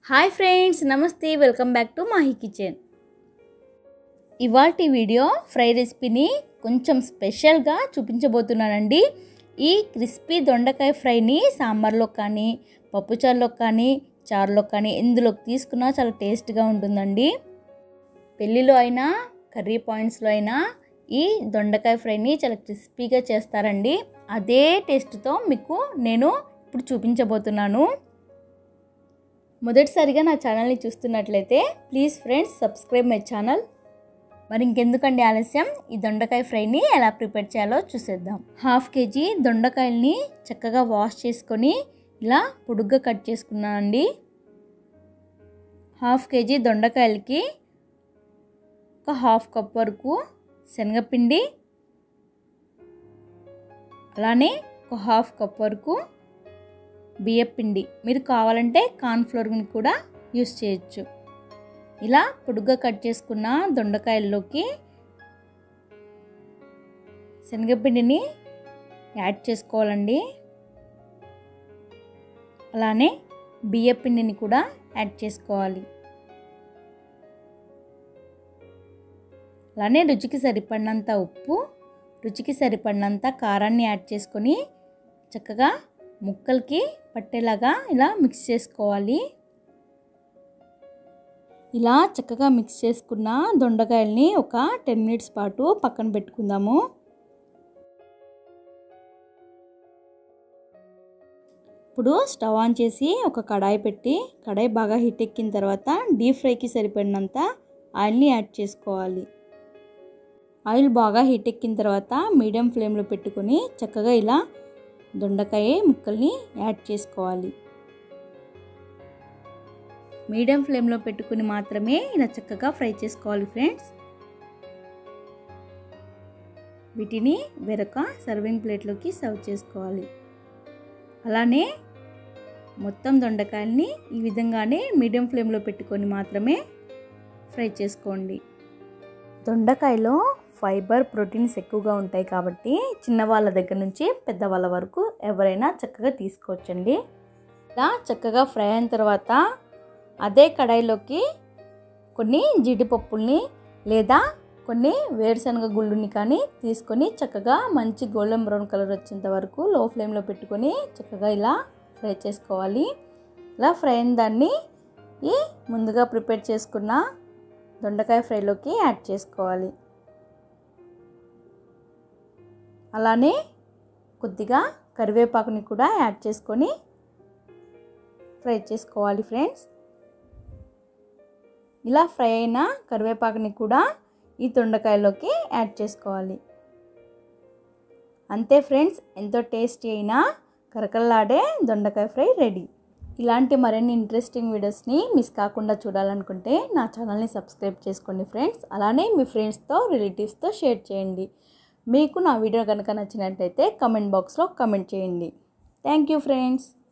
hi friends నమస్తే welcome back to Mahi kitchen ఇవాల్టి video fry రెసిపీని కొంచెం స్పెషల్గా చూపించబోతున్నానండి ఈ క్రిస్పీ దొండకాయ ఫ్రైని సాంబార్లో కానీ పప్పుచారులో కానీ చారులో కానీ ఎందులోకి తీసుకున్నా చాలా టేస్ట్గా ఉంటుందండి పెళ్ళిలో అయినా కర్రీ పాయింట్స్లో అయినా ఈ దొండకాయ ఫ్రైని చాలా క్రిస్పీగా చేస్తారండి అదే టేస్ట్తో మీకు నేను ఇప్పుడు చూపించబోతున్నాను మొదటిసారిగా నా ఛానల్ని చూస్తున్నట్లయితే please friends subscribe my channel మరి ఇంకెందుకండి ఆలస్యం ఈ దొండకాయ ఫ్రైని ఎలా ప్రిపేర్ చేయాలో చూసేద్దాం హాఫ్ కేజీ దొండకాయల్ని చక్కగా వాష్ చేసుకొని ఇలా పొడుగ్గా కట్ చేసుకున్నానండి హాఫ్ కేజీ దొండకాయలకి ఒక హాఫ్ కప్ వరకు శనగపిండి అలానే ఒక హాఫ్ కప్ వరకు బియ్యపిండి మీరు కావాలంటే కార్న్ఫ్లోర్ని కూడా యూస్ చేయొచ్చు ఇలా పొడుగ్గా కట్ చేసుకున్న దొండకాయల్లోకి శనగపిండిని యాడ్ చేసుకోవాలండి అలానే బియ్యపిండిని కూడా యాడ్ చేసుకోవాలి అలానే రుచికి సరిపడినంత ఉప్పు రుచికి సరిపడినంత కారాన్ని యాడ్ చేసుకొని చక్కగా ముక్కలకి పట్టేలాగా ఇలా మిక్స్ చేసుకోవాలి ఇలా చక్కగా మిక్స్ చేసుకున్న దొండకాయల్ని ఒక టెన్ మినిట్స్ పాటు పక్కన పెట్టుకుందాము ఇప్పుడు స్టవ్ ఆన్ చేసి ఒక కడాయి పెట్టి కడాయి బాగా హీట్ ఎక్కిన తర్వాత డీప్ ఫ్రైకి సరిపడినంత ఆయిల్ని యాడ్ చేసుకోవాలి ఆయిల్ బాగా హీట్ ఎక్కిన తర్వాత మీడియం ఫ్లేమ్లో పెట్టుకొని చక్కగా ఇలా దొండకాయ ముక్కల్ని యాడ్ చేసుకోవాలి మీడియం ఫ్లేమ్లో పెట్టుకుని మాత్రమే ఇలా చక్కగా ఫ్రై చేసుకోవాలి ఫ్రెండ్స్ వీటిని వేరొక సర్వింగ్ ప్లేట్లోకి సర్వ్ చేసుకోవాలి అలానే మొత్తం దొండకాయల్ని ఈ విధంగానే మీడియం ఫ్లేమ్లో పెట్టుకొని మాత్రమే ఫ్రై చేసుకోండి దొండకాయలో ఫైబర్ ప్రోటీన్స్ ఎక్కువగా ఉంటాయి కాబట్టి చిన్నవాళ్ళ దగ్గర నుంచి పెద్దవాళ్ళ వరకు ఎవరైనా చక్కగా తీసుకోవచ్చండి ఇలా చక్కగా ఫ్రై అయిన తర్వాత అదే కడాయిలోకి కొన్ని జీడిపప్పుల్ని లేదా కొన్ని వేరుశనగ గుళ్ళుని కానీ తీసుకొని చక్కగా మంచి గోల్డెన్ బ్రౌన్ కలర్ వచ్చేంత వరకు లో ఫ్లేమ్లో పెట్టుకొని చక్కగా ఇలా ఫ్రై చేసుకోవాలి ఇలా ఫ్రై అయిన దాన్ని ఈ ముందుగా ప్రిపేర్ చేసుకున్న దొండకాయ ఫ్రైలోకి యాడ్ చేసుకోవాలి అలానే కొద్దిగా కరివేపాకుని కూడా యాడ్ చేసుకొని ఫ్రై చేసుకోవాలి ఫ్రెండ్స్ ఇలా ఫ్రై అయిన కరివేపాకుని కూడా ఈ దొండకాయలోకి యాడ్ చేసుకోవాలి అంతే ఫ్రెండ్స్ ఎంతో టేస్టీ అయినా కరకల్లాడే దొండకాయ ఫ్రై రెడీ ఇలాంటి మరిన్ని ఇంట్రెస్టింగ్ వీడియోస్ని మిస్ కాకుండా చూడాలనుకుంటే నా ఛానల్ని సబ్స్క్రైబ్ చేసుకోండి ఫ్రెండ్స్ అలానే మీ ఫ్రెండ్స్తో రిలేటివ్స్తో షేర్ చేయండి మీకు నా వీడియో కనుక నచ్చినట్లయితే కమెంట్ బాక్స్లో కమెంట్ చేయండి థ్యాంక్ యూ ఫ్రెండ్స్